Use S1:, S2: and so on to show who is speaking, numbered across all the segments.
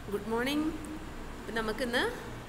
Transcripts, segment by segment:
S1: good morning ഇപ്പം നമുക്കിന്ന്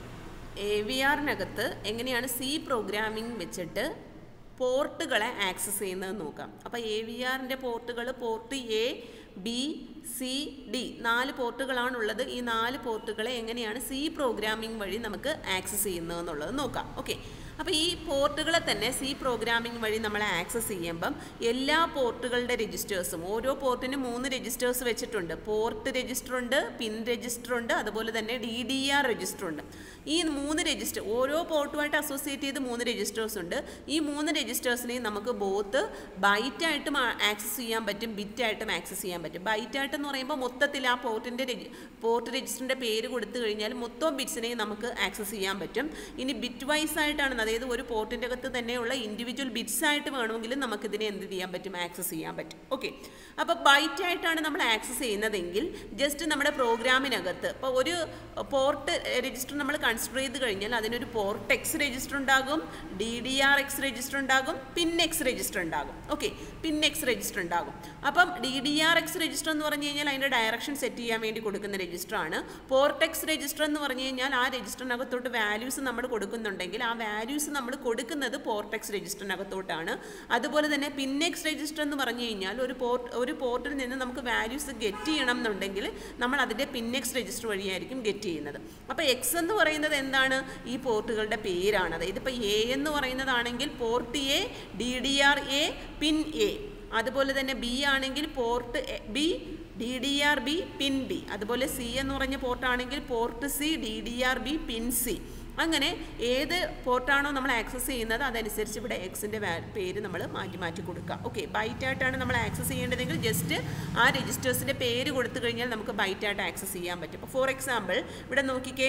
S1: A V ആറിനകത്ത് എങ്ങനെയാണ് സി പ്രോഗ്രാമിംഗ് വെച്ചിട്ട് പോർട്ടുകളെ ആക്സസ് ചെയ്യുന്നത് നോക്കാം അപ്പോൾ എ വി ആറിൻ്റെ പോർട്ടുകൾ port A B C D നാല് പോർട്ടുകളാണുള്ളത് ഈ നാല് പോർട്ടുകളെ എങ്ങനെയാണ് സി പ്രോഗ്രാമിംഗ് വഴി നമുക്ക് ആക്സസ് ചെയ്യുന്നത് എന്നുള്ളത് നോക്കാം ഓക്കെ അപ്പോൾ ഈ പോർട്ടുകളെ തന്നെ സി പ്രോഗ്രാമിംഗ് വഴി നമ്മൾ ആക്സസ് ചെയ്യുമ്പം എല്ലാ പോർട്ടുകളുടെ രജിസ്റ്റേഴ്സും ഓരോ പോർട്ടിനും മൂന്ന് രജിസ്റ്റേഴ്സ് വെച്ചിട്ടുണ്ട് പോർട്ട് രജിസ്റ്റർ ഉണ്ട് പിൻ രജിസ്റ്റർ ഉണ്ട് അതുപോലെ തന്നെ ഡി ഡി ആർ രജിസ്റ്റർ ഉണ്ട് ഈ മൂന്ന് രജിസ്റ്റർ ഓരോ പോർട്ടുമായിട്ട് അസോസിയേറ്റ് ചെയ്ത് മൂന്ന് രജിസ്റ്റേഴ്സ് ഉണ്ട് ഈ മൂന്ന് രജിസ്റ്റേഴ്സിനെയും നമുക്ക് ബോത്ത് ബൈറ്റായിട്ടും ആക്സസ് ചെയ്യാൻ പറ്റും ബിറ്റായിട്ടും ആക്സസ് ചെയ്യാൻ പറ്റും ബൈറ്റായിട്ട് എന്ന് പറയുമ്പോൾ മൊത്തത്തിൽ ആ പോർട്ടിൻ്റെ പോർട്ട് രജിസ്റ്ററിൻ്റെ പേര് കൊടുത്തു കഴിഞ്ഞാൽ മൊത്തം ബിറ്റ്സിനെയും നമുക്ക് ആക്സസ് ചെയ്യാൻ പറ്റും ഇനി ബിറ്റ് വൈസ് ആയിട്ടാണ് അതായത് ഒരു പോർട്ടിൻ്റെ അകത്ത് തന്നെയുള്ള ഇൻഡിവിജ്വൽ ബിറ്റ്സ് ആയിട്ട് വേണമെങ്കിലും നമുക്കിതിനെ എന്ത് ചെയ്യാൻ പറ്റും ആക്സസ് ചെയ്യാൻ പറ്റും ഓക്കെ അപ്പോൾ ബൈറ്റ് ആയിട്ടാണ് നമ്മൾ ആക്സസ് ചെയ്യുന്നതെങ്കിൽ ജസ്റ്റ് നമ്മുടെ പ്രോഗ്രാമിനകത്ത് ഇപ്പോൾ ഒരു പോർട്ട് രജിസ്റ്റർ നമ്മൾ കൺസിഡർ ചെയ്ത് കഴിഞ്ഞാൽ അതിനൊരു പോർട്ട് എക്സ് രജിസ്റ്റർ ഉണ്ടാകും D D R X register ഉണ്ടാകും പിൻ എക്സ് രജിസ്റ്റർ ഉണ്ടാകും ഓക്കെ പിൻ എക്സ് രജിസ്റ്റർ ഉണ്ടാകും അപ്പം D D R X register എന്ന് പറഞ്ഞു കഴിഞ്ഞാൽ അതിൻ്റെ ഡയറക്ഷൻ സെറ്റ് ചെയ്യാൻ വേണ്ടി കൊടുക്കുന്ന രജിസ്റ്ററാണ് പോർട്ട് എക്സ് രജിസ്റ്റർ എന്ന് പറഞ്ഞു കഴിഞ്ഞാൽ ആ രജിസ്റ്ററിനകത്തോട്ട് വാല്യൂസ് നമ്മൾ കൊടുക്കുന്നുണ്ടെങ്കിൽ ആ വാല്യൂസ് നമ്മൾ കൊടുക്കുന്നത് പോർട്ട് എക്സ് രജിസ്റ്ററിനകത്തോട്ടാണ് അതുപോലെ തന്നെ പിൻ എക്സ് രജിസ്റ്റർ എന്ന് പറഞ്ഞു കഴിഞ്ഞാൽ ഒരു പോർട്ട് ഒരു പോർട്ടിൽ നിന്ന് നമുക്ക് വാല്യൂസ് ഗെറ്റ് ചെയ്യണം എന്നുണ്ടെങ്കിൽ നമ്മൾ അതിൻ്റെ പിൻ എക്സ് രജിസ്റ്റർ വഴിയായിരിക്കും ഗെറ്റ് ചെയ്യുന്നത് അപ്പോൾ എക്സ് എന്ന് പറയുന്നത് എന്താണ് ഈ പോർട്ടുകളുടെ പേരാണ് അതായത് ഇപ്പോൾ എ എന്ന് പറയുന്നതാണെങ്കിൽ port A D D R A pin A അതുപോലെ തന്നെ ബി ആണെങ്കിൽ port B D D R B pin B അതുപോലെ സി എന്ന് പറഞ്ഞ പോർട്ടാണെങ്കിൽ port C D D R B pin C അങ്ങനെ ഏത് പോർട്ടാണോ നമ്മൾ ആക്സസ് ചെയ്യുന്നത് അതനുസരിച്ച് ഇവിടെ എക്സിൻ്റെ പേര് നമ്മൾ മാറ്റി മാറ്റി കൊടുക്കുക ഓക്കെ ബൈറ്റായിട്ടാണ് നമ്മൾ ആക്സസ് ചെയ്യേണ്ടതെങ്കിൽ ജസ്റ്റ് ആ രജിസ്റ്റേഴ്സിൻ്റെ പേര് കൊടുത്തു കഴിഞ്ഞാൽ നമുക്ക് ബൈറ്റായിട്ട് ആക്സസ് ചെയ്യാൻ പറ്റും അപ്പോൾ ഫോർ എക്സാമ്പിൾ ഇവിടെ നോക്കിക്കേ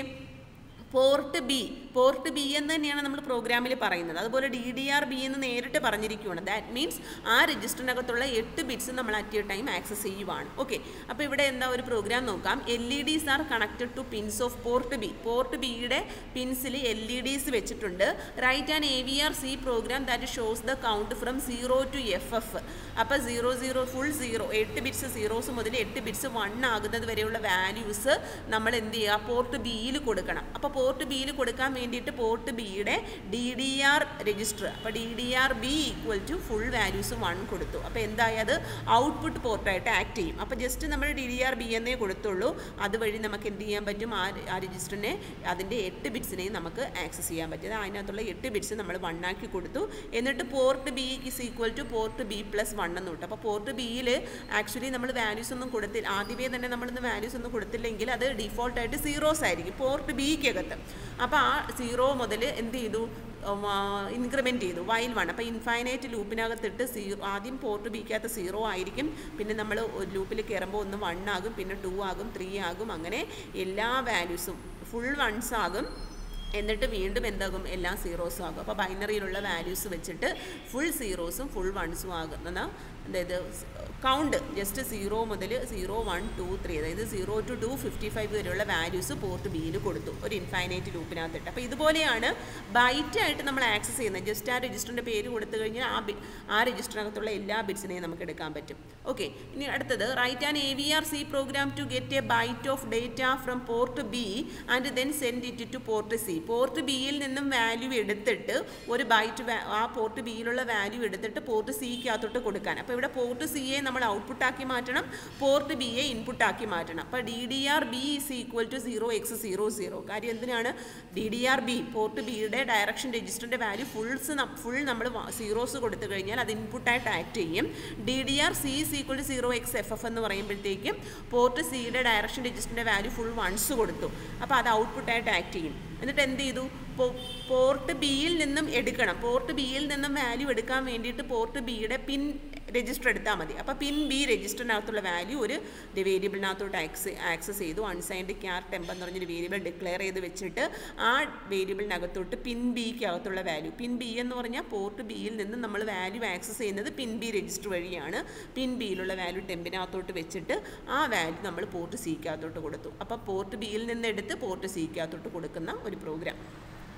S1: പോർട്ട് ബി പോർട്ട് ബി എന്ന് തന്നെയാണ് നമ്മൾ പ്രോഗ്രാമിൽ പറയുന്നത് അതുപോലെ ഡി ഡി ആർ ബി എന്ന് നേരിട്ട് പറഞ്ഞിരിക്കുകയാണ് ദാറ്റ് മീൻസ് ആ രജിസ്റ്ററിനകത്തുള്ള എട്ട് ബിറ്റ്സ് നമ്മൾ അറ്റ് എ ടൈം ആക്സസ് ചെയ്യുവാണ് ഓക്കെ അപ്പോൾ ഇവിടെ എന്താ ഒരു പ്രോഗ്രാം നോക്കാം L E Ds are connected to pins of port B port ബിയുടെ പിൻസിൽ എൽ ഇ ഡീസ് വെച്ചിട്ടുണ്ട് write and A V R C program that shows the count from zero to F F അപ്പോൾ zero zero full zero എട്ട് bits zeros മുതൽ എട്ട് bits one ആകുന്നത് വരെയുള്ള values നമ്മൾ എന്ത് ചെയ്യുക പോർട്ട് ബിയിൽ കൊടുക്കണം അപ്പോൾ പോർട്ട് ബിയിൽ കൊടുക്കാൻ വേണ്ടിയിട്ട് പോർട്ട് ബിയുടെ ഡി ഡി ആർ രജിസ്റ്റർ അപ്പോൾ D D R B equal to full values one കൊടുത്തു അപ്പോൾ എന്തായത് ഔട്ട്പുട്ട് പോർട്ടായിട്ട് ആക്ട് ചെയ്യും അപ്പോൾ ജസ്റ്റ് നമ്മൾ ഡി ഡി ആർ ബി എന്നേ കൊടുത്തുള്ളൂ അതുവഴി നമുക്ക് എന്ത് ചെയ്യാൻ പറ്റും ആ ആ രജിസ്റ്ററിനെ അതിൻ്റെ എട്ട് ബിറ്റ്സിനെയും നമുക്ക് ആക്സസ് ചെയ്യാൻ പറ്റും അതിനകത്തുള്ള എട്ട് ബിറ്റ്സ് നമ്മൾ വൺ ആക്കി കൊടുത്തു എന്നിട്ട് port B is equal to port B plus one എന്ന് കിട്ടും അപ്പോൾ പോർട്ട് ബിയിൽ ആക്ച്വലി നമ്മൾ വാല്യൂസ് ഒന്നും കൊടുത്തില്ല ആദ്യമേ തന്നെ നമ്മളിന്ന് വാല്യൂസ് ഒന്നും കൊടുത്തില്ലെങ്കിൽ അത് ഡിഫോൾട്ടായിട്ട് സീറോസ് ആയിരിക്കും പോർട്ട് ബിക്കകത്ത് അപ്പോൾ ആ സീറോ മുതൽ എന്ത് ചെയ്തു ഇൻക്രിമെൻറ്റ് ചെയ്തു വൈൽ വൺ അപ്പോൾ ഇൻഫൈനൈറ്റ് ലൂപ്പിനകത്തിട്ട് സീറോ ആദ്യം പോർട്ട് ബിക്കകത്ത് സീറോ ആയിരിക്കും പിന്നെ നമ്മൾ ഒരു ലൂപ്പിൽ കയറുമ്പോൾ ഒന്ന് വൺ ആകും പിന്നെ ടു ആകും ത്രീ ആകും അങ്ങനെ എല്ലാ വാല്യൂസും ഫുൾ വൺസ് ആകും എന്നിട്ട് വീണ്ടും എന്താകും എല്ലാം സീറോസും ആകും അപ്പോൾ ബൈനറിയിലുള്ള വാല്യൂസ് വെച്ചിട്ട് ഫുൾ സീറോസും ഫുൾ വൺസും ആകുന്ന അതായത് കൗണ്ട് ജസ്റ്റ് സീറോ മുതൽ സീറോ വൺ ടു ത്രീ അതായത് zero two two fifty five വരെയുള്ള വാല്യൂസ് പോർട്ട് ബിയിൽ കൊടുത്തു ഒരു ഇൻഫൈനൈറ്റ് ലൂപ്പിനകത്തിട്ട് അപ്പോൾ ഇതുപോലെയാണ് ബൈറ്റായിട്ട് നമ്മൾ ആക്സസ് ചെയ്യുന്നത് ജസ്റ്റ് ആ രജിസ്റ്ററിൻ്റെ പേര് കൊടുത്തു കഴിഞ്ഞാൽ ആ ബി ആ രജിസ്റ്ററിനകത്തുള്ള എല്ലാ ബിറ്റ്സിനെയും നമുക്ക് എടുക്കാൻ പറ്റും ഓക്കെ ഇനി അടുത്തത് write and A V R C program to get a byte of data from port B and then send it to port C port ബിയിൽ നിന്നും വാല്യൂ എടുത്തിട്ട് ഒരു ബൈറ്റ് ആ പോർട്ട് ബിയിലുള്ള വാല്യൂ എടുത്തിട്ട് പോർട്ട് സിക്കകത്തോട്ട് കൊടുക്കാൻ അപ്പോൾ ഇവിടെ പോർട്ട് സിയെ നമ്മൾ ഔട്ട്പുട്ടാക്കി മാറ്റണം പോർട്ട് ബിയെ ഇൻപുട്ടാക്കി മാറ്റണം അപ്പോൾ D D R B is equal to zero X zero zero കാര്യം എന്തിനാണ് D D R B port ബിയുടെ ഡയറക്ഷൻ രജിസ്റ്ററിൻ്റെ വാല്യൂ ഫുൾസ് ഫുൾ നമ്മൾ സീറോസ് കൊടുത്തു കഴിഞ്ഞാൽ അത് ഇൻപുട്ടായിട്ട് ആക്ട് ചെയ്യും D D R C is equal to zero X F F എന്ന് പറയുമ്പോഴത്തേക്കും പോർട്ട് സിയുടെ ഡയറക്ഷൻ രജിസ്റ്ററിൻ്റെ വാല്യൂ ഫുൾ വൺസ് കൊടുത്തു അപ്പോൾ അത് ഔട്ട്പുട്ടായിട്ട് ആക്ട് ചെയ്യും എന്നിട്ട് എന്ത് ചെയ്തു പോർട്ട് ബിയിൽ നിന്നും എടുക്കണം പോർട്ട് ബിയിൽ നിന്നും വാല്യൂ എടുക്കാൻ വേണ്ടിയിട്ട് പോർട്ട് ബിയുടെ പിൻ രജിസ്റ്റർ എടുത്താൽ മതി അപ്പോൾ പിൻ ബി രജിസ്റ്ററിനകത്തുള്ള വാല്യൂ ഒരു വേരിയബിളിനകത്തോട്ട് ആക്സ് ആക്സസ് ചെയ്തു അൺസൈൻഡ് ക്യാർ ടെമ്പ് എന്ന് പറഞ്ഞൊരു വേരിയബിൾ ഡിക്ലെയർ ചെയ്ത് വെച്ചിട്ട് ആ വേരിയബിളിനകത്തോട്ട് പിൻ ബിക്ക് അകത്തുള്ള വാല്യൂ പിൻ ബി എന്ന് പറഞ്ഞാൽ പോർട്ട് ബിയിൽ നിന്ന് നമ്മൾ വാല്യൂ ആക്സസ് ചെയ്യുന്നത് പിൻ ബി രജിസ്റ്റർ വഴിയാണ് പിൻ ബിയിലുള്ള വാല്യൂ ടെമ്പിനകത്തോട്ട് വെച്ചിട്ട് ആ വാല്യൂ നമ്മൾ പോർട്ട് സിക്കകത്തോട്ട് കൊടുത്തു അപ്പോൾ പോർട്ട് ബിയിൽ നിന്ന് എടുത്ത് പോർട്ട് സിക്കകത്തോട്ട് കൊടുക്കുന്ന ഒരു പ്രോഗ്രാം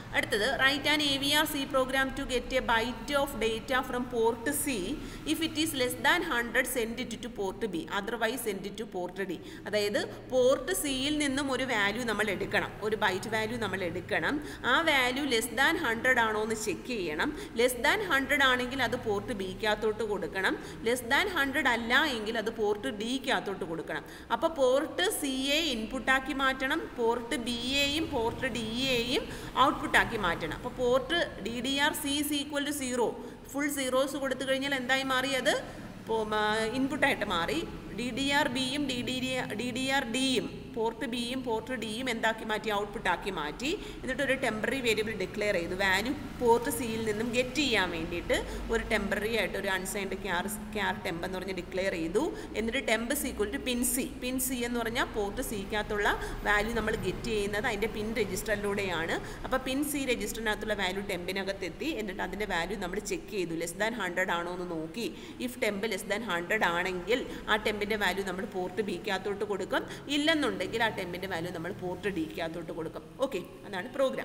S1: അടുത്തത് write an A V R C program to get a byte of data from port C if it is less than hundred send it to port B otherwise send it to port D അതായത് port സിയിൽ നിന്നും ഒരു value നമ്മൾ എടുക്കണം ഒരു byte value നമ്മൾ എടുക്കണം ആ വാല്യൂ ലെസ് ദാൻ ഹൺഡ്രഡ് ആണോ എന്ന് ചെക്ക് ചെയ്യണം ലെസ് ദാൻ ഹൺഡ്രഡ് ആണെങ്കിൽ അത് പോർട്ട് ബിക്കകത്തോട്ട് കൊടുക്കണം ലെസ് ദാൻ ഹൺഡ്രഡ് അല്ല എങ്കിൽ അത് പോർട്ട് ഡിക്കകത്തോട്ട് കൊടുക്കണം അപ്പോൾ പോർട്ട് സി എ ഇൻപുട്ടാക്കി മാറ്റണം പോർട്ട് ബി എയും പോർട്ട് ഡി എയും ഔട്ട്പുട്ടാക്കി മാറ്റണം അപ്പോൾ port D D R C is equal to zero full zeros കൊടുത്തു കഴിഞ്ഞാൽ എന്തായി മാറി അത് ഇൻപുട്ടായിട്ട് മാറി ഡി ഡി ആർ ബിയും D D D D R ഡിയും പോർട്ട് ബിയും പോർട്ട് ഡിയും എന്താക്കി മാറ്റി ഔട്ട്പുട്ട് ആക്കി മാറ്റി എന്നിട്ട് ഒരു ടെമ്പററി വേരിയബിൾ ഡിക്ലെയർ ചെയ്തു വാല്യൂ പോർട്ട് സിയിൽ നിന്നും ഗെറ്റ് ചെയ്യാൻ വേണ്ടിയിട്ട് ഒരു ടെമ്പററി ആയിട്ട് ഒരു അൺസൈൻഡ് ക്യാർ ക്യാർ ടെമ്പ് എന്ന് പറഞ്ഞ് ഡിക്ലെയർ ചെയ്തു എന്നിട്ട് temp is equal to pin C pin C എന്ന് പറഞ്ഞാൽ പോർട്ട് സിക്കകത്തുള്ള വാല്യൂ നമ്മൾ ഗെറ്റ് ചെയ്യുന്നത് അതിൻ്റെ പിൻ രജിസ്റ്ററിലൂടെയാണ് അപ്പോൾ പിൻ സി രജിസ്റ്ററിനകത്തുള്ള വാല്യൂ ടെമ്പിനകത്ത് എത്തി എന്നിട്ട് അതിൻ്റെ വാല്യൂ നമ്മൾ ചെക്ക് ചെയ്തു ലെസ് ദാൻ ഹൺഡ്രഡ് ആണോ എന്ന് നോക്കി if temp less than hundred ആണെങ്കിൽ ആ ടെമ്പിൻ്റെ വാല്യൂ നമ്മൾ പോർട്ട് ബിക്കകത്തോട്ട് കൊടുക്കും ഇല്ലെന്നുണ്ടെങ്കിൽ ആ ടെമ്പിൻ്റെ വാല്യൂ നമ്മൾ പോർട്ട് ഡിക്കകത്തോട്ട് കൊടുക്കും ഓക്കെ അതാണ് പ്രോഗ്രാം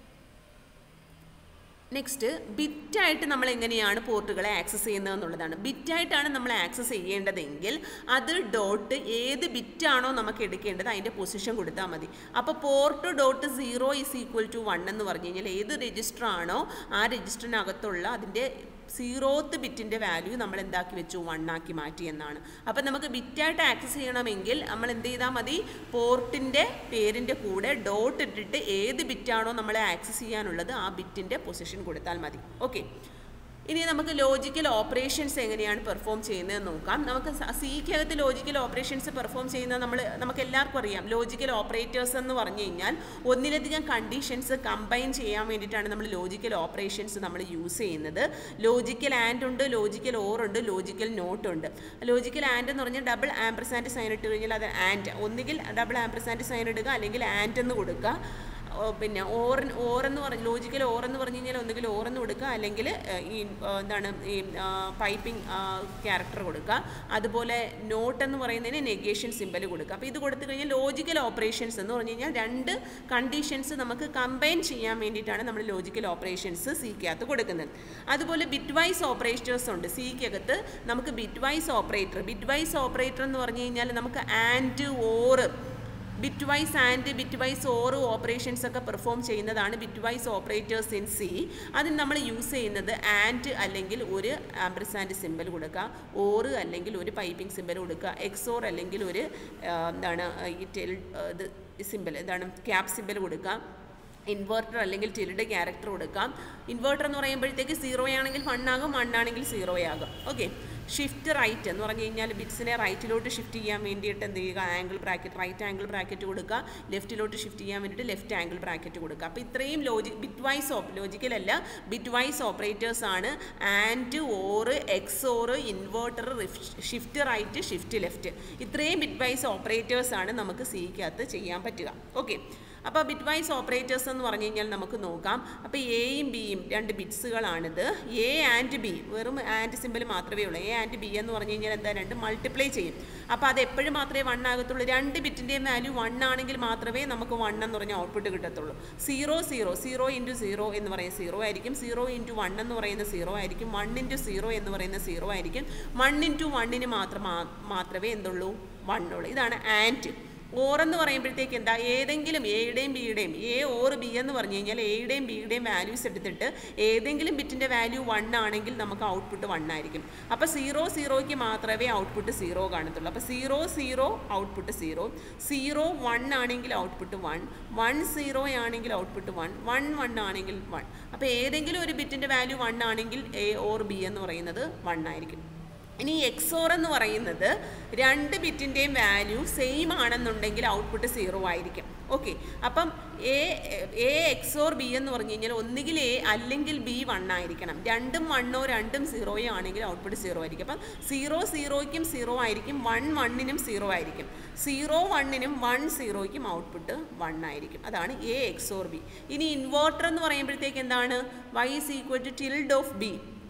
S1: നെക്സ്റ്റ് ബിറ്റായിട്ട് നമ്മൾ എങ്ങനെയാണ് പോർട്ടുകളെ ആക്സസ് ചെയ്യുന്നത് എന്നുള്ളതാണ് ബിറ്റായിട്ടാണ് നമ്മൾ ആക്സസ് ചെയ്യേണ്ടതെങ്കിൽ അത് ഡോട്ട് ഏത് ബിറ്റാണോ നമുക്ക് എടുക്കേണ്ടത് അതിൻ്റെ പൊസിഷൻ കൊടുത്താൽ മതി അപ്പോൾ port dot zero is equal to one എന്ന് പറഞ്ഞു കഴിഞ്ഞാൽ ഏത് രജിസ്റ്റർ ആണോ ആ രജിസ്റ്ററിനകത്തുള്ള അതിൻ്റെ സീറോത്ത് ബിറ്റിൻ്റെ വാല്യൂ നമ്മൾ എന്താക്കി വെച്ചു വൺ ആക്കി മാറ്റി എന്നാണ് അപ്പം നമുക്ക് ബിറ്റായിട്ട് ആക്സസ് ചെയ്യണമെങ്കിൽ നമ്മൾ എന്ത് ചെയ്താൽ മതി പോർട്ടിൻ്റെ പേരിൻ്റെ കൂടെ ഡോട്ട് ഇട്ടിട്ട് ഏത് ബിറ്റാണോ നമ്മൾ ആക്സസ് ചെയ്യാനുള്ളത് ആ ബിറ്റിൻ്റെ പൊസിഷൻ കൊടുത്താൽ മതി ഓക്കെ ഇനി നമുക്ക് ലോജിക്കൽ ഓപ്പറേഷൻസ് എങ്ങനെയാണ് പെർഫോം ചെയ്യുന്നതെന്ന് നോക്കാം നമുക്ക് സിക്കകത്ത് ലോജിക്കൽ ഓപ്പറേഷൻസ് പെർഫോം ചെയ്യുന്ന നമ്മൾ നമുക്ക് എല്ലാവർക്കും അറിയാം ലോജിക്കൽ ഓപ്പറേറ്റേഴ്സ് എന്ന് പറഞ്ഞു കഴിഞ്ഞാൽ ഒന്നിലധികം കണ്ടീഷൻസ് കമ്പൈൻ ചെയ്യാൻ വേണ്ടിയിട്ടാണ് നമ്മൾ ലോജിക്കൽ ഓപ്പറേഷൻസ് നമ്മൾ യൂസ് ചെയ്യുന്നത് ലോജിക്കൽ ആൻഡ് ഉണ്ട് ലോജിക്കൽ ഓർ ഉണ്ട് ലോജിക്കൽ നോട്ട് ഉണ്ട് ലോജിക്കൽ ആൻഡ് എന്ന് പറഞ്ഞാൽ ഡബിൾ ആംപ്രസാൻഡ് സൈൻ ഇട്ട് കഴിഞ്ഞാൽ അത് ആൻഡ് ഒന്നുകിൽ ഡബിൾ ആംപ്രസാൻഡ് സൈൻ ഇടുക അല്ലെങ്കിൽ ആൻഡ് എന്ന് കൊടുക്കുക ഓ, പിന്നെ ഓർ ഓർ എന്ന് പറഞ്ഞ് ലോജിക്കൽ ഓർ എന്ന് പറഞ്ഞു കഴിഞ്ഞാൽ ഒന്നുകിൽ ഓർ എന്ന് കൊടുക്കുക അല്ലെങ്കിൽ ഏഹ്, ഈ ഏഹ്, എന്താണ് ഈ പൈപ്പിംഗ് ക്യാരക്ടർ കൊടുക്കുക അതുപോലെ നോട്ട് എന്ന് പറയുന്നതിന് നെഗേഷൻ സിമ്പൽ കൊടുക്കുക അപ്പോൾ ഇത് കൊടുത്തു കഴിഞ്ഞാൽ ലോജിക്കൽ ഓപ്പറേഷൻസ് എന്ന് പറഞ്ഞു കഴിഞ്ഞാൽ രണ്ട് കണ്ടീഷൻസ് നമുക്ക് കമ്പൈൻ ചെയ്യാൻ വേണ്ടിയിട്ടാണ് നമ്മൾ ലോജിക്കൽ ഓപ്പറേഷൻസ് സിക്കകത്ത് കൊടുക്കുന്നത് അതുപോലെ ബിറ്റ് വൈസ് ഓപ്പറേറ്റേഴ്സ് ഉണ്ട് സിക്കകത്ത് നമുക്ക് bitwise operator bitwise operator എന്ന് പറഞ്ഞു കഴിഞ്ഞാൽ നമുക്ക് and or bitwise and bitwise or operations ഒക്കെ പെർഫോം ചെയ്യുന്നതാണ് bitwise operators in C അതിന് നമ്മൾ യൂസ് ചെയ്യുന്നത് ആൻഡ് അല്ലെങ്കിൽ ഒരു ആംബ്രസാൻഡ് സിമ്പൽ കൊടുക്കുക ഓറ് അല്ലെങ്കിൽ ഒരു പൈപ്പിംഗ് സിമ്പൽ കൊടുക്കുക എക്സോർ അല്ലെങ്കിൽ ഒരു ആ, എന്താണ് ഈ ടെൽ ഇത് സിമ്പൽ എന്താണ് ക്യാപ് സിമ്പൽ കൊടുക്കുക ഇൻവെർട്ടർ അല്ലെങ്കിൽ ടിൽഡ് ക്യാരക്ടർ കൊടുക്കാം ഇൻവെർട്ടർ എന്ന് പറയുമ്പോഴത്തേക്ക് സീറോ ആണെങ്കിൽ വൺ ആകും വൺ ആണെങ്കിൽ സീറോ ആകും ഓക്കെ ഷിഫ്റ്റ് റൈറ്റ് എന്ന് പറഞ്ഞു കഴിഞ്ഞാൽ ബിറ്റ്സിനെ റൈറ്റിലോട്ട് ഷിഫ്റ്റ് ചെയ്യാൻ വേണ്ടിയിട്ട് എന്ത് ചെയ്യുക angle bracket right angle bracket കൊടുക്കുക ലെഫ്റ്റിലോട്ട് ഷിഫ്റ്റ് ചെയ്യാൻ വേണ്ടിയിട്ട് ലെഫ്റ്റ് ആംഗിൾ ബ്രാക്കറ്റ് കൊടുക്കുക അപ്പോൾ ഇത്രയും ലോജി ബിറ്റ് വൈസ് ഓപ്പ് ലോജിക്കൽ അല്ല ബിറ്റ് വൈസ് ഓപ്പറേറ്റേഴ്സ് ആണ് and or XOR inverter shift right shift left ഇത്രയും ബിറ്റ് വൈസ് ഓപ്പറേറ്റേഴ്സ് ആണ് നമുക്ക് സിക്കകത്ത് ചെയ്യാൻ പറ്റുക ഓക്കെ അപ്പോൾ ബിറ്റ് വൈസ് ഓപ്പറേറ്റേഴ്സ് എന്ന് പറഞ്ഞു കഴിഞ്ഞാൽ നമുക്ക് നോക്കാം അപ്പോൾ എയും ബിയും രണ്ട് ബിറ്റ്സുകളാണിത് എ ആൻഡ് ബി വെറും ആൻഡ് സിമ്പിൾ മാത്രമേ ഉള്ളൂ എ ആൻഡ് ബി എന്ന് പറഞ്ഞു കഴിഞ്ഞാൽ എന്താ രണ്ട് മൾട്ടിപ്ലൈ ചെയ്യും അപ്പോൾ അത് എപ്പോഴും മാത്രമേ വൺ ആകത്തുള്ളൂ രണ്ട് ബിറ്റിൻ്റെയും വാല്യൂ വൺ ആണെങ്കിൽ മാത്രമേ നമുക്ക് വൺ എന്ന് പറഞ്ഞ ഔട്ട്പുട്ട് കിട്ടത്തുള്ളൂ zero zero zero into zero എന്ന് പറയുന്ന സീറോ ആയിരിക്കും സീറോ ഇൻറ്റു വൺ എന്ന് പറയുന്ന സീറോ ആയിരിക്കും വൺ ഇൻറ്റു സീറോ എന്ന് പറയുന്ന സീറോ ആയിരിക്കും വൺ ഇൻറ്റു വണ്ണിന് മാത്രം മാത്രമേ എന്തുള്ളൂ വൺ ഉള്ളൂ ഇതാണ് ആൻഡ് ഓർ എന്ന് പറയുമ്പോഴത്തേക്ക് എന്താ ഏതെങ്കിലും എയുടെയും ബിയുടെയും എ ഓർ ബി എന്ന് പറഞ്ഞു കഴിഞ്ഞാൽ എയുടെയും ബിയുടെയും വാല്യൂസ് എടുത്തിട്ട് ഏതെങ്കിലും ബിറ്റിൻ്റെ വാല്യൂ വൺ ആണെങ്കിൽ നമുക്ക് ഔട്ട്പുട്ട് വൺ ആയിരിക്കും അപ്പോൾ സീറോ സീറോയ്ക്ക് മാത്രമേ ഔട്ട്പുട്ട് സീറോ കാണത്തുള്ളൂ അപ്പോൾ zero zero output zero zero one ആണെങ്കിൽ ഔട്ട്പുട്ട് വൺ വൺ സീറോ ആണെങ്കിൽ ഔട്ട്പുട്ട് വൺ വൺ വൺ ആണെങ്കിൽ വൺ അപ്പോൾ ഏതെങ്കിലും ഒരു ബിറ്റിൻ്റെ വാല്യൂ വൺ ആണെങ്കിൽ എ ഓർ ബി എന്ന് പറയുന്നത് വൺ ആയിരിക്കും ഇനി എക്സോർ എന്ന് പറയുന്നത് രണ്ട് ബിറ്റിൻ്റെയും വാല്യൂ സെയിം ആണെന്നുണ്ടെങ്കിൽ ഔട്ട്പുട്ട് സീറോ ആയിരിക്കും ഓക്കെ അപ്പം എ എ എക്സോർ ബി എന്ന് പറഞ്ഞു കഴിഞ്ഞാൽ ഒന്നുകിൽ എ അല്ലെങ്കിൽ ബി വൺ ആയിരിക്കണം രണ്ടും വണ്ണോ രണ്ടും സീറോയോ ആണെങ്കിൽ ഔട്ട്പുട്ട് സീറോ ആയിരിക്കും അപ്പം സീറോ സീറോയ്ക്കും സീറോ ആയിരിക്കും വൺ വണ്ണിനും സീറോ ആയിരിക്കും സീറോ വണ്ണിനും വൺ സീറോയ്ക്കും ഔട്ട്പുട്ട് വൺ ആയിരിക്കും അതാണ് എ എക്സോർ ബി ഇനി ഇൻവേർട്ടർ എന്ന് പറയുമ്പോഴത്തേക്ക് എന്താണ് Y is equal to tilde of B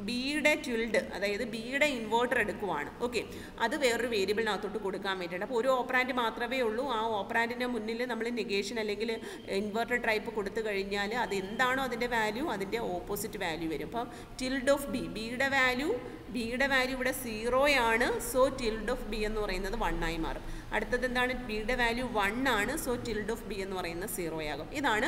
S1: ബിയുടെ ട്വിൽഡ് അതായത് ബിയുടെ ഇൻവേർട്ടർ എടുക്കുവാണ് ഓക്കെ അത് വേറൊരു വേരിയബിളിനകത്തോട്ട് കൊടുക്കാൻ വേണ്ടിയിട്ട് അപ്പോൾ ഒരു ഓപ്പറാൻഡ് മാത്രമേ ഉള്ളൂ ആ ഓപ്പറാൻഡിൻ്റെ മുന്നിൽ നമ്മൾ നെഗേഷൻ അല്ലെങ്കിൽ ഇൻവേർട്ടർ ടൈപ്പ് കൊടുത്തു കഴിഞ്ഞാൽ അത് എന്താണോ അതിൻ്റെ വാല്യൂ അതിൻ്റെ ഓപ്പോസിറ്റ് വാല്യൂ വരും അപ്പം ടിൽഡ് ഓഫ് ബി ബിയുടെ വാല്യൂ ബിയുടെ വാല്യൂ ഇവിടെ സീറോയാണ് സോ ടിൽഡ് ഓഫ് ബി എന്ന് പറയുന്നത് വൺ ആയി മാറും അടുത്തത് എന്താണ് ബിയുടെ വാല്യൂ വൺ ആണ് സോ ടിൽഡ് ഓഫ് ബി എന്ന് പറയുന്നത് സീറോ ആകും ഇതാണ്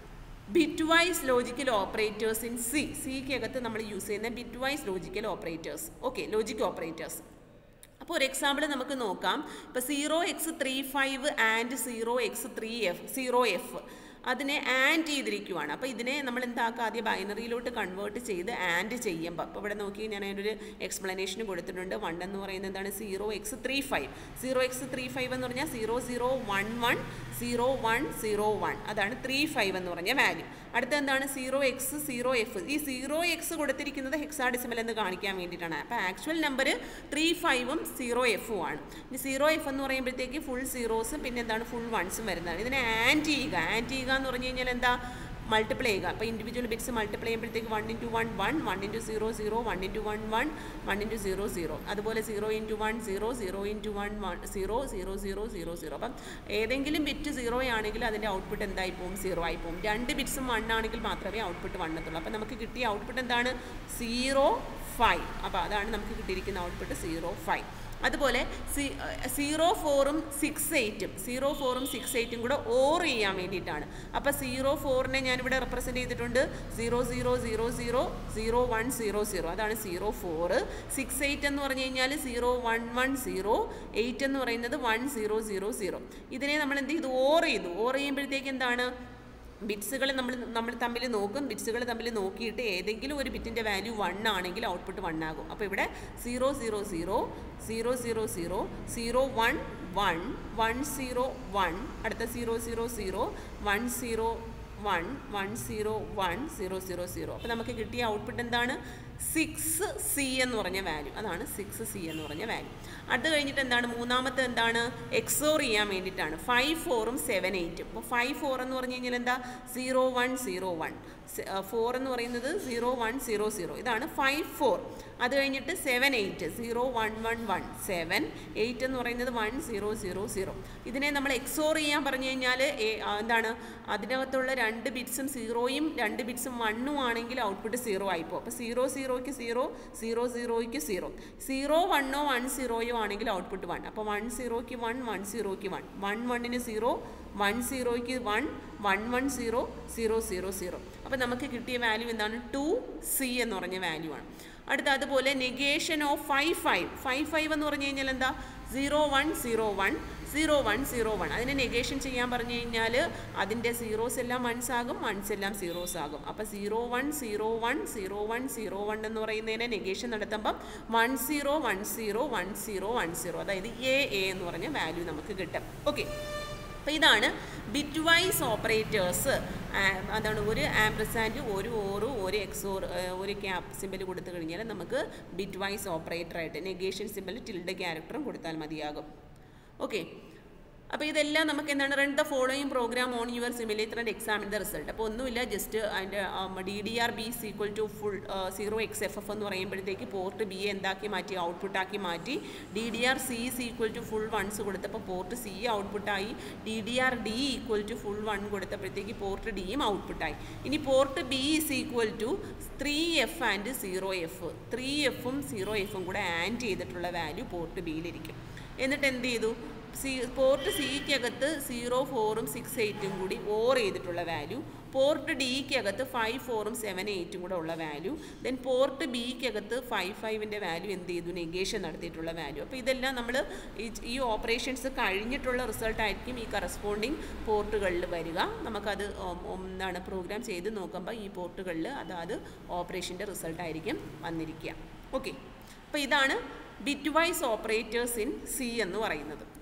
S1: bitwise logical operators in C സിക്കകത്ത് നമ്മൾ യൂസ് ചെയ്യുന്ന bitwise logical operators okay logic operators അപ്പോൾ ഒരു എക്സാമ്പിൾ നമുക്ക് നോക്കാം ഇപ്പോൾ zero X three five and zero X three F zero F അതിനെ ആൻഡ് ചെയ്തിരിക്കുവാണ് അപ്പോൾ ഇതിനെ നമ്മൾ എന്താക്കുക ആദ്യം ബൈനറിയിലോട്ട് കൺവേർട്ട് ചെയ്ത് ആൻഡ് ചെയ്യുമ്പോൾ അപ്പോൾ ഇവിടെ നോക്കി ഞാൻ അതിനൊരു എക്സ്പ്ലനേഷൻ കൊടുത്തിട്ടുണ്ട് വൺ എന്ന് പറയുന്നത് എന്താണ് zero X three five zero X three five എന്ന് പറഞ്ഞാൽ zero zero one one zero one zero one അതാണ് ത്രീ ഫൈവ് എന്ന് പറഞ്ഞ വാല്യൂ അടുത്ത എന്താണ് സീറോ എക്സ് സീറോ എഫ് ഈ സീറോ എക്സ് കൊടുത്തിരിക്കുന്നത് ഹെക്സാഡിസിമൽ എന്ന് കാണിക്കാൻ വേണ്ടിയിട്ടാണ് അപ്പോൾ ആക്ച്വൽ നമ്പർ ത്രീ ഫൈവും സീറോ എഫും ആണ് ഇനി സീറോ എഫ് എന്ന് പറയുമ്പോഴത്തേക്ക് ഫുൾ സീറോസും പിന്നെ എന്താണ് ഫുൾ വൺസും വരുന്നതാണ് ഇതിനെ ആൻഡ് ചെയ്യുക ആൻഡ് ചെയ്യുക എന്ന് പറഞ്ഞു കഴിഞ്ഞാൽ എന്താ മൾട്ടിപ്ലൈ ചെയ്യുക അപ്പോൾ ഇൻഡിവിജ്വൽ ബിറ്റ്സ് മൾട്ടിപ്ലൈ ചെയ്യുമ്പോഴത്തേക്ക് one into one one one into zero zero one into one one one into zero zero അതുപോലെ zero into one zero zero into one one zero zero zero zero zero അപ്പം ഏതെങ്കിലും bit zero ആണെങ്കിൽ അതിൻ്റെ output എന്തായി പോകും zero ആയി പോകും രണ്ട് ബിറ്റ്സും വൺ ആണെങ്കിൽ മാത്രമേ ഔട്ട്പുട്ട് വണ്ണത്തുള്ളൂ അപ്പം നമുക്ക് കിട്ടിയ ഔട്ട്പുട്ട് എന്താണ് സീറോ ഫൈവ് അപ്പോൾ അതാണ് നമുക്ക് കിട്ടിയിരിക്കുന്ന ഔട്ട്പുട്ട് സീറോ ഫൈവ് അതുപോലെ സി സീറോ ഫോറും സിക്സ് എയ്റ്റും സീറോ ഫോറും സിക്സ് എയ്റ്റും കൂടെ ഓർ ചെയ്യാൻ വേണ്ടിയിട്ടാണ് അപ്പോൾ സീറോ ഫോറിനെ ഞാനിവിടെ റെപ്രസെൻറ്റ് ചെയ്തിട്ടുണ്ട് zero zero zero zero zero one zero zero അതാണ് സീറോ ഫോറ് സിക്സ് എയ്റ്റ് എന്ന് പറഞ്ഞു കഴിഞ്ഞാൽ zero one one zero eight എന്ന് പറയുന്നത് വൺ സീറോ സീറോ സീറോ ഇതിനെ നമ്മൾ എന്ത് ചെയ്തു ഓർ ചെയ്തു ഓർ ചെയ്യുമ്പോഴത്തേക്ക് എന്താണ് ബിറ്റ്സുകൾ നമ്മൾ നമ്മൾ തമ്മിൽ നോക്കും ബിറ്റ്സുകൾ തമ്മിൽ നോക്കിയിട്ട് ഏതെങ്കിലും ഒരു ബിറ്റിൻ്റെ വാല്യൂ വൺ ആണെങ്കിൽ ഔട്ട്പുട്ട് വൺ ആകും അപ്പോൾ ഇവിടെ zero zero zero zero zero zero zero one one one zero one അടുത്ത zero zero zero one zero one one zero one zero zero zero അപ്പോൾ നമുക്ക് കിട്ടിയ ഔട്ട്പുട്ട് എന്താണ് സിക്സ് സി എന്ന് പറഞ്ഞ വാല്യൂ അതാണ് സിക്സ് സി എന്ന് പറഞ്ഞ വാല്യൂ അത് കഴിഞ്ഞിട്ട് എന്താണ് മൂന്നാമത്തെ എന്താണ് എക്സോർ ചെയ്യാൻ വേണ്ടിയിട്ടാണ് ഫൈവ് ഫോറും സെവൻ എയ്റ്റും അപ്പോൾ ഫൈവ് ഫോർ എന്ന് പറഞ്ഞു കഴിഞ്ഞാൽ എന്താ zero one zero one four എന്ന് പറയുന്നത് സീറോ വൺ സീറോ സീറോ ഇതാണ് ഫൈവ് ഫോർ അത് കഴിഞ്ഞിട്ട് seven eight zero one one one seven eight എന്ന് പറയുന്നത് വൺ സീറോ സീറോ സീറോ ഇതിനെ നമ്മൾ എക്സോർ ചെയ്യാൻ പറഞ്ഞു കഴിഞ്ഞാൽ എന്താണ് അതിനകത്തുള്ള രണ്ട് ബിറ്റ്സും സീറോയും രണ്ട് ബിറ്റ്സും വണ്ണും ആണെങ്കിൽ ഔട്ട്പുട്ട് സീറോ ആയിപ്പോൾ അപ്പോൾ സീറോ സീറോയ്ക്ക് സീറോ സീറോ സീറോയ്ക്ക് സീറോ സീറോ വണ്ണോ വൺ സീറോയോ ആണെങ്കിൽ ഔട്ട്പുട്ട് വൺ അപ്പോൾ വൺ സീറോയ്ക്ക് വൺ വൺ സീറോയ്ക്ക് വൺ വൺ വണ്ണിന് സീറോ വൺ സീറോയ്ക്ക് one one one zero zero zero zero അപ്പോൾ നമുക്ക് കിട്ടിയ വാല്യൂ എന്താണ് ടു സി എന്ന് പറഞ്ഞ വാല്യൂ ആണ് അടുത്ത അതുപോലെ negation of five five five five എന്ന് പറഞ്ഞു കഴിഞ്ഞാൽ എന്താ zero one zero one zero one zero one അതിനെ നെഗേഷൻ ചെയ്യാൻ പറഞ്ഞു കഴിഞ്ഞാൽ അതിൻ്റെ സീറോസ് എല്ലാം വൺസ് ആകും വൺസ് എല്ലാം സീറോസ് ആകും അപ്പോൾ zero one zero one zero one zero one എന്ന് പറയുന്നതിനെ നെഗേഷൻ നടത്തുമ്പം one zero one zero one zero one zero അതായത് എ എ എന്ന് പറഞ്ഞ വാല്യൂ നമുക്ക് കിട്ടും ഓക്കെ അപ്പോൾ ഇതാണ് ബിറ്റ് വൈസ് ഓപ്പറേറ്റേഴ്സ് അതാണ് ഒരു ആംപ്രസാൻഡ് ഒരു ഓറ് ഒരു എക്സോർ ഒരു ക്യാപ് സിമ്പിൾ കൊടുത്തു കഴിഞ്ഞാൽ നമുക്ക് ബിറ്റ് വൈസ് ഓപ്പറേറ്ററായിട്ട് നെഗേഷൻ സിമ്പിൾ ടിൽഡ് ക്യാരക്ടറും കൊടുത്താൽ മതിയാകും ഓക്കെ അപ്പോൾ ഇതെല്ലാം നമുക്ക് എന്താണ് run the following program on your simulator and examine the result അപ്പോൾ ഒന്നുമില്ല ജസ്റ്റ് അതിൻ്റെ D D R B equal to full zero X F F എന്ന് പറയുമ്പോഴത്തേക്ക് പോർട്ട് ബി എന്താക്കി മാറ്റി ഔട്ട്പുട്ടാക്കി മാറ്റി D D R C is equal to full ones കൊടുത്തപ്പോൾ പോർട്ട് സി ഔട്ട്പുട്ടായി D D R D equal to full one കൊടുത്തപ്പോഴത്തേക്ക് port ഡിയും ഔട്ട്പുട്ടായി ഇനി port B is equal to three F and zero F three എഫും zero എഫും കൂടെ and ചെയ്തിട്ടുള്ള വാല്യൂ പോർട്ട് ബിയിലിരിക്കും എന്നിട്ട് എന്ത് ചെയ്തു സി പോർട്ട് സിക്കകത്ത് സീറോ ഫോറും സിക്സ് എയ്റ്റും കൂടി ഓർ ചെയ്തിട്ടുള്ള വാല്യൂ പോർട്ട് ഡിക്കകത്ത് ഫൈവ് ഫോറും സെവൻ എയ്റ്റും കൂടെ ഉള്ള വാല്യൂ ദെൻ പോർട്ട് ബിക്കകത്ത് ഫൈവ് ഫൈവിൻ്റെ വാല്യൂ എന്ത് ചെയ്തു നെഗേഷൻ നടത്തിയിട്ടുള്ള വാല്യൂ അപ്പോൾ ഇതെല്ലാം നമ്മൾ ഈ ഓപ്പറേഷൻസ് കഴിഞ്ഞിട്ടുള്ള റിസൾട്ടായിരിക്കും ഈ കറസ്പോണ്ടിങ് പോർട്ടുകളിൽ വരിക നമുക്കത് എന്താണ് പ്രോഗ്രാം ചെയ്ത് നോക്കുമ്പോൾ ഈ പോർട്ടുകളിൽ അതാത് ഓപ്പറേഷൻ്റെ റിസൾട്ടായിരിക്കും വന്നിരിക്കുക ഓക്കെ അപ്പോൾ ഇതാണ് bitwise operators in C എന്ന് പറയുന്നത്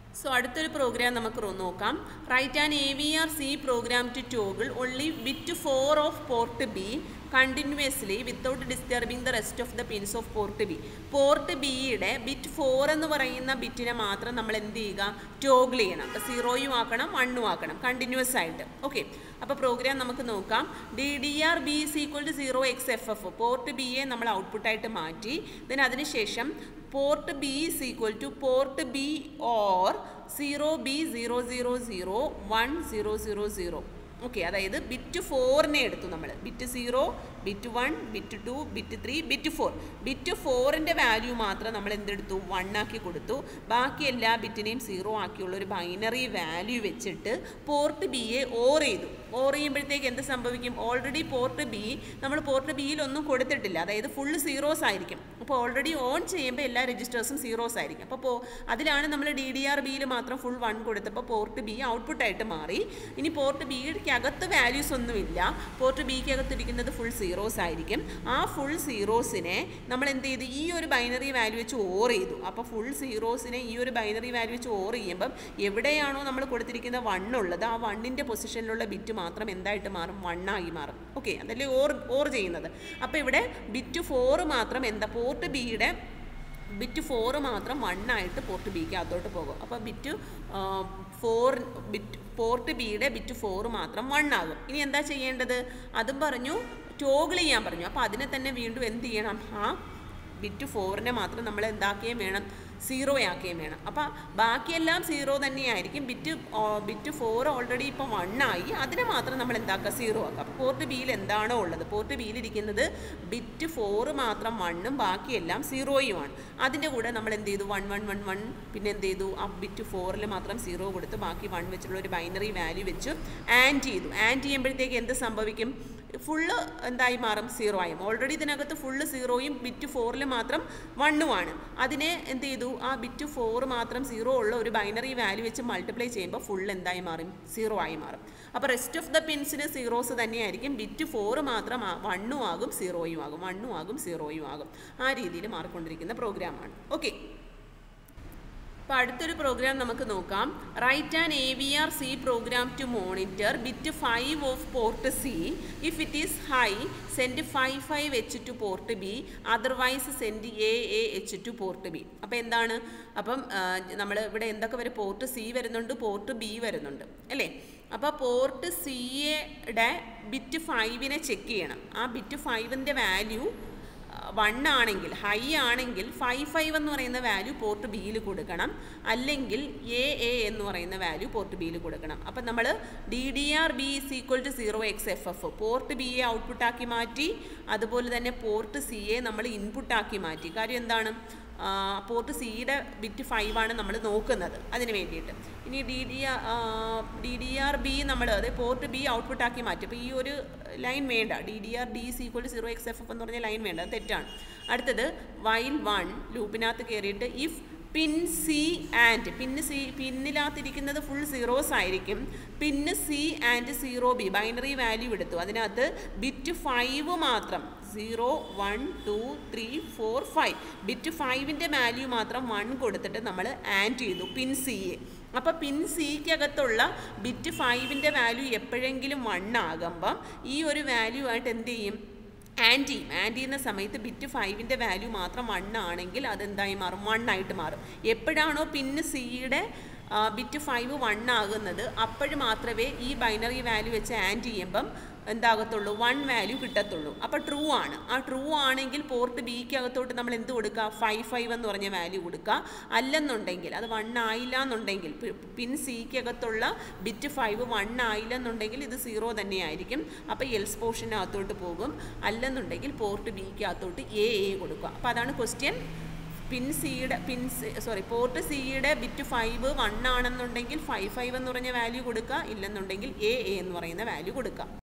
S1: സോ അടുത്തൊരു പ്രോഗ്രാം നമുക്ക് റോ- നോക്കാം write an A V R C program to toggle only with four of port B continuously without disturbing the rest of the pins of port B port ബിയുടെ bit four എന്ന് പറയുന്ന ബിറ്റിനെ മാത്രം നമ്മൾ എന്ത് ചെയ്യുക ടോഗിൾ ചെയ്യണം അപ്പോൾ സീറോയും ആക്കണം വണ്ണും ആക്കണം കണ്ടിന്യൂസ് ആയിട്ട് ഓക്കെ അപ്പോൾ പ്രോഗ്രാം നമുക്ക് നോക്കാം D D R B is equal to zero X F F port ബിയെ നമ്മൾ ഔട്ട്പുട്ടായിട്ട് മാറ്റി ദെൻ അതിനുശേഷം port B is equal to port B or zero B zero zero zero one zero zero zero okay അതായത് bit ഫോറിനെ എടുത്തു നമ്മൾ bit zero bit one bit two bit three bit four bit ഫോറിൻ്റെ value മാത്രം നമ്മൾ എന്തെടുത്തു one ആക്കി കൊടുത്തു ബാക്കി എല്ലാ ബിറ്റിനെയും സീറോ ആക്കിയുള്ള ഒരു ബൈനറി വാല്യൂ വെച്ചിട്ട് പോർട്ട് ബിയെ ഓർ ചെയ്തു ഓർ ചെയ്യുമ്പോഴത്തേക്ക് എന്ത് സംഭവിക്കും ഓൾറെഡി പോർട്ട് ബി നമ്മൾ പോർട്ട് ബിയിൽ ഒന്നും കൊടുത്തിട്ടില്ല അതായത് ഫുള്ള് സീറോസ് ആയിരിക്കും അപ്പോൾ ഓൾറെഡി ഓൺ ചെയ്യുമ്പോൾ എല്ലാ രജിസ്റ്റേഴ്സും സീറോസ് ആയിരിക്കും അപ്പോൾ പോ അതിലാണ് നമ്മൾ ഡി ഡി ആർ ബിയിൽ മാത്രം ഫുൾ വൺ കൊടുത്തപ്പോൾ പോർട്ട് ബി ഔട്ട്പുട്ടായിട്ട് മാറി ഇനി പോർട്ട് ബിക്ക് അകത്ത് വാല്യൂസ് ഒന്നുമില്ല പോർട്ട് ബിക്ക് അകത്ത് ഇരിക്കുന്നത് ഫുൾ സീറോസ് ആയിരിക്കും ആ ഫുൾ സീറോസിനെ നമ്മൾ എന്ത് ചെയ്തു ഈ ഒരു ബൈനറി വാല്യൂ വെച്ച് ഓർ ചെയ്തു അപ്പോൾ ഫുൾ സീറോസിനെ ഈ ഒരു ബൈനറി വാല്യൂ വെച്ച് ഓർ ചെയ്യുമ്പം എവിടെയാണോ നമ്മൾ കൊടുത്തിരിക്കുന്ന വൺ ഉള്ളത് ആ വണ്ണിൻ്റെ പൊസിഷനിലുള്ള ബിറ്റ് മാത്രം എന്തായിട്ട് മാറും വണ്ണായി മാറും ഓക്കെ അതല്ലേ ഓർ ഓർ ചെയ്യുന്നത് അപ്പോൾ ഇവിടെ ബിറ്റ് ഫോർ മാത്രം എന്താ പോർട്ട് ബിയുടെ ബിറ്റ് ഫോറ് മാത്രം വണ്ണായിട്ട് പോർട്ട് ബിക്ക് അകത്തോട്ട് പോകും അപ്പോൾ ബിറ്റ് ഫോർ ബിറ്റ് പോർട്ട് ബിയുടെ ബിറ്റ് ഫോറ് മാത്രം വൺ ആകും ഇനി എന്താ ചെയ്യേണ്ടത് അതും പറഞ്ഞു ടോഗിൾ ചെയ്യാൻ പറഞ്ഞു അപ്പോൾ അതിനെ തന്നെ വീണ്ടും എന്ത് ചെയ്യണം ആ ബിറ്റ് ഫോറിനെ മാത്രം നമ്മൾ എന്താക്കുകയും വേണം സീറോ ആക്കുകയും വേണം അപ്പോൾ ബാക്കിയെല്ലാം സീറോ തന്നെയായിരിക്കും ബിറ്റ് ബിറ്റ് ഫോർ ഓൾറെഡി ഇപ്പോൾ വണ്ണായി അതിനെ മാത്രം നമ്മൾ എന്താക്കുക സീറോ ആക്കുക അപ്പോൾ പോർട്ട് ബിയിൽ എന്താണോ ഉള്ളത് പോർട്ട് ബിയിൽ ഇരിക്കുന്നത് ബിറ്റ് ഫോറ് മാത്രം വണ്ണും ബാക്കിയെല്ലാം സീറോയുമാണ് അതിൻ്റെ കൂടെ നമ്മൾ എന്ത് ചെയ്തു വൺ വൺ വൺ വൺ പിന്നെ എന്ത് ചെയ്തു ആ ബിറ്റ് ഫോറിൽ മാത്രം സീറോ കൊടുത്ത് ബാക്കി വൺ വെച്ചുള്ള ഒരു ബൈനറി വാല്യൂ വെച്ച് ആൻഡ് ചെയ്തു ആൻഡ് ചെയ്യുമ്പോഴത്തേക്ക് എന്ത് സംഭവിക്കും ഫുള്ള് എന്തായി മാറും സീറോ ആയി ഓൾറെഡി ഇതിനകത്ത് ഫുള്ള് സീറോയും ബിറ്റ് ഫോറിൽ മാത്രം വണ്ണുമാണ് അതിനെ എന്ത് ചെയ്തു ആ ബിറ്റ് ഫോർ മാത്രം സീറോ ഉള്ള ഒരു ബൈനറി വാല്യൂ വെച്ച് മൾട്ടിപ്ലൈ ചെയ്യുമ്പോൾ ഫുൾ എന്തായി മാറും സീറോ ആയി മാറും അപ്പോൾ റെസ്റ്റ് ഓഫ് ദ പിൻസിന് സീറോസ് തന്നെയായിരിക്കും ബിറ്റ് ഫോർ മാത്രം വണ്ണും ആകും സീറോയും ആകും വണ്ണും ആകും സീറോയും ആകും ആ രീതിയിൽ മാറിക്കൊണ്ടിരിക്കുന്ന പ്രോഗ്രാമാണ് ഓക്കെ അപ്പോൾ അടുത്തൊരു പ്രോഗ്രാം നമുക്ക് നോക്കാം write an A V R C program to monitor bit five of port C if it is high send five five H to port B otherwise send A A H to port B അപ്പോൾ എന്താണ് അപ്പം നമ്മൾ ഇവിടെ എന്തൊക്കെ വരും port C വരുന്നുണ്ട് port B വരുന്നുണ്ട് അല്ലേ അപ്പോൾ പോർട്ട് സിയുടെ ബിറ്റ് ഫൈവിനെ ചെക്ക് ചെയ്യണം ആ ബിറ്റ് ഫൈവിൻ്റെ വാല്യൂ വൺ ആണെങ്കിൽ ഹൈ ആണെങ്കിൽ ഫൈവ് ഫൈവ് എന്ന് പറയുന്ന വാല്യൂ പോർട്ട് ബിയിൽ കൊടുക്കണം അല്ലെങ്കിൽ എ എ എന്ന് പറയുന്ന വാല്യൂ പോർട്ട് ബിയിൽ കൊടുക്കണം അപ്പം നമ്മൾ D D R B is equal to zero X F F port ബിയെ ഔട്ട്പുട്ടാക്കി മാറ്റി അതുപോലെ തന്നെ പോർട്ട് സിയെ നമ്മൾ ഇൻപുട്ടാക്കി മാറ്റി കാര്യം എന്താണ് പോർട്ട് സിയുടെ ബിറ്റ് ഫൈവ് ആണ് നമ്മൾ നോക്കുന്നത് അതിന് വേണ്ടിയിട്ട് ഇനി D D D D R B നമ്മൾ അതായത് പോർട്ട് ബി ഔട്ട്പുട്ട് ആക്കി മാറ്റി അപ്പോൾ ഈ ഒരു ലൈൻ വേണ്ട D D R D C equal zero X F F എന്ന് പറഞ്ഞ ലൈൻ വേണ്ട അത് തെറ്റാണ് അടുത്തത് വൈൽ വൺ ലൂപ്പിനകത്ത് കയറിയിട്ട് if pin C and pin C പിന്നിനകത്തിരിക്കുന്നത് ഫുൾ സീറോസ് ആയിരിക്കും pin C and zero B binary value എടുത്തു അതിനകത്ത് ബിറ്റ് ഫൈവ് മാത്രം zero one two three four five bit ഫൈവിൻ്റെ വാല്യൂ മാത്രം വൺ കൊടുത്തിട്ട് നമ്മൾ ആൻഡ് ചെയ്തു പിൻ സിയെ അപ്പോൾ പിൻ സിക്കകത്തുള്ള ബിറ്റ് ഫൈവിൻ്റെ വാല്യൂ എപ്പോഴെങ്കിലും വൺ ആകുമ്പം ഈ ഒരു വാല്യൂ ആയിട്ട് എന്ത് ചെയ്യും ആൻഡ് ചെയ്യും ആൻഡ് ചെയ്യുന്ന സമയത്ത് ബിറ്റ് ഫൈവിൻ്റെ വാല്യൂ മാത്രം വൺ ആണെങ്കിൽ അതെന്തായി മാറും വൺ ആയിട്ട് മാറും എപ്പോഴാണോ പിന്ന് സിയുടെ ബിറ്റ് ഫൈവ് വൺ ആകുന്നത് അപ്പോൾ മാത്രമേ ഈ ബൈനറി വാല്യൂ വെച്ച് ആൻഡ് ചെയ്യുമ്പം എന്താകത്തുള്ളൂ വൺ വാല്യൂ കിട്ടത്തുള്ളൂ അപ്പോൾ ട്രൂ ആണ് ആ ട്രൂ ആണെങ്കിൽ പോർട്ട് ബിക്ക് അകത്തോട്ട് നമ്മൾ എന്ത് കൊടുക്കുക ഫൈവ് ഫൈവ് എന്ന് പറഞ്ഞ വാല്യൂ കൊടുക്കുക അല്ലെന്നുണ്ടെങ്കിൽ അത് വൺ ആയില്ല എന്നുണ്ടെങ്കിൽ പിൻ സിക്ക് അകത്തുള്ള ബിറ്റ് ഫൈവ് വൺ ആയില്ല എന്നുണ്ടെങ്കിൽ ഇത് സീറോ തന്നെയായിരിക്കും അപ്പോൾ എൽസ് പോർഷനകത്തോട്ട് പോകും അല്ലെന്നുണ്ടെങ്കിൽ പോർട്ട് ബിക്ക് അകത്തോട്ട് എ എ കൊടുക്കുക അപ്പോൾ അതാണ് ക്വസ്റ്റ്യൻ പിൻ സിയുടെ പിൻ സോറി പോർട്ട് സിയുടെ ബിറ്റ് ഫൈവ് വൺ ആണെന്നുണ്ടെങ്കിൽ ഫൈവ് ഫൈവ് എന്ന് പറഞ്ഞ വാല്യൂ കൊടുക്കുക ഇല്ലെന്നുണ്ടെങ്കിൽ എ എ എന്ന് പറയുന്ന വാല്യൂ കൊടുക്കുക